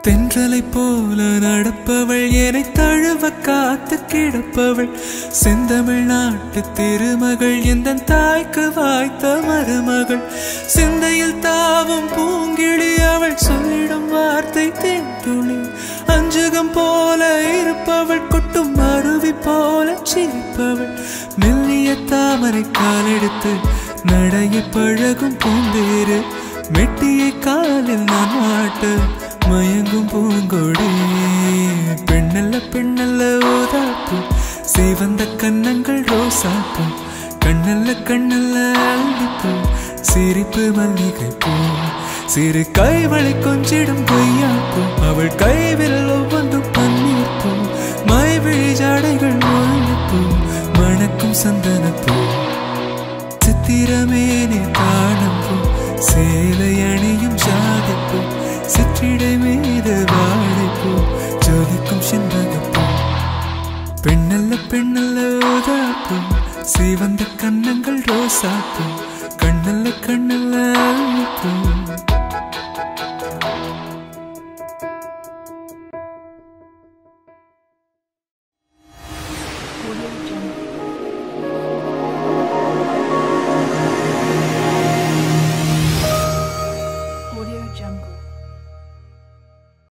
தென்றலை போல நடப்பவள் என்னை தழுவ காத்து கிடப்பவள் செந்தமிழ் நாட்டு திருமகள் எந்த தாய்க்கு வாய்த்த மருமகள் சிந்தையில் தாவும் பூங்கிழி அவள் சொல்லிடும் வார்த்தை தேன்துளி அஞ்சுகம் போல இருப்பவள் கொட்டும் அருவி போல சிரிப்பவள் மெல்லிய தாமரை காலெடுத்து நடைய பழகும் பூந்தேரு மெட்டியை காலில் நான் மாட்ட மயங்கும் பூங்கொடி பெண்ணல்ல பெண்ணல்ல ஓதாப்பு சிவந்த கன்னங்கள் ரோசாப்பு கண்ணல்ல கண்ணல்ல அள்ளிப்பூ சிரிப்பு மல்லிகை பூ சிறு கைவளை கொஞ்சிடும் பொய்யாப்பு அவள் கைவில் ஒவ்வொன்றும் பன்னீர் பூ மைவிழி ஜாடைகள் முள்ளிப்பூ மணக்கும் சந்தனப்பூ சித்திரமேனே காணப்போ சேலை அணியும் ஜாதிப்போ சிற்றிடை மீது வாழைப்போ ஜோதிக்கும் செண்பகப்போ பெண்ணல்ல பெண்ணல்ல ஓதாப்போ சிவந்த கன்னங்கள் ரோசாப்போ கண்ணல்ல கண்ணல்ல அள்ளிப்பூ